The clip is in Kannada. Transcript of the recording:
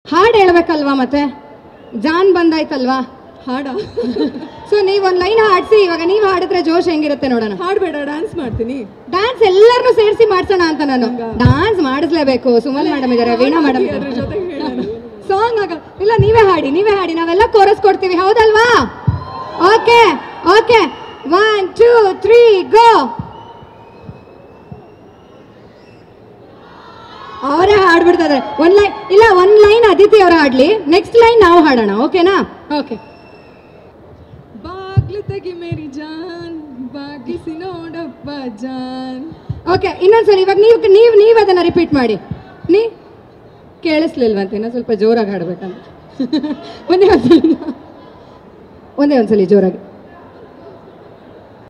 ಹಾಡು ಹೇಳ್ಬೇಕಲ್ವಾ ಮತ್ತೆ ಜಾನ್ ಬಂದಾಯ್ತಲ್ವಾ ಹಾಡ ಸೊ ನೀವು ಒಂದು ಲೈನ್ ಹಾಡಿಸಿ ಇವಾಗ ನೀವು ಹಾಡಿದ್ರೆ ಜೋಶ್ ಹೆಂಗಿರುತ್ತೆ ನೋಡೋಣ ಹಾಡ್ಬೇಡ ಡ್ಯಾನ್ಸ್ ಮಾಡ್ತೀನಿ ಡ್ಯಾನ್ಸ್ ಎಲ್ಲರನ್ನೂ ಸೇರಿಸಿ ಮಾಡ್ಸೋಣ ಅಂತ ನಾನು ಡ್ಯಾನ್ಸ್ ಮಾಡಿಸ್ಲೇಬೇಕು ಸುಮನ್ ಮೇಡಮ್ ಇದಾರೆ ವೀಣಾ ಮೇಡಮ್ ಅದ್ರ ಜೊತೆಗೆ ಹೇಳೋಣ ಸಾಂಗ್ ಆಗ ಇಲ್ಲ ನೀವೇ ಹಾಡಿ ನೀವೇ ಹಾಡಿ ನಾವೆಲ್ಲ ಕೋರಸ್ ಕೊಡ್ತೀವಿ ಹೌದಲ್ವಾ okay okay one two three go ಅವರೇ ಹಾಡ್ಬಿಡ್ತಾ ಇದಾರೆ ಒಂದ್ ಲೈನ್ ಇಲ್ಲ ಒಂದ್ ಲೈನ್ ಅದಿತಿ ಅವ್ರು ಹಾಡ್ಲಿ ನೆಕ್ಸ್ಟ್ ಲೈನ್ ನಾವು ಹಾಡೋಣ ಓಕೆನಾ ಓಕೆ ಬಾಗ್ಲು ತೆಗಿ ಮೇರಿ ಜಾನ್ ಬಾಗಿಸಿ ನೋಡಪ್ಪ ಜಾನ್ ಓಕೆ ಇನ್ನೊಂದ್ಸಲ ಇವಾಗ ನೀವು ನೀವು ನೀವು ಅದನ್ನ ರಿಪೀಟ್ ಮಾಡಿ ನೀ ಕೇಳಿಸ್ಲಿಲ್ವಂತೆ ಇನ್ನೊಂದು ಸ್ವಲ್ಪ ಜೋರಾಗಿ ಹಾಡ್ಬೇಕಂತ ಒಂದೇ ಒಂದ್ಸಲಿ ಒಂದೇ ಒಂದ್ಸಲಿ ಜೋರಾಗಿ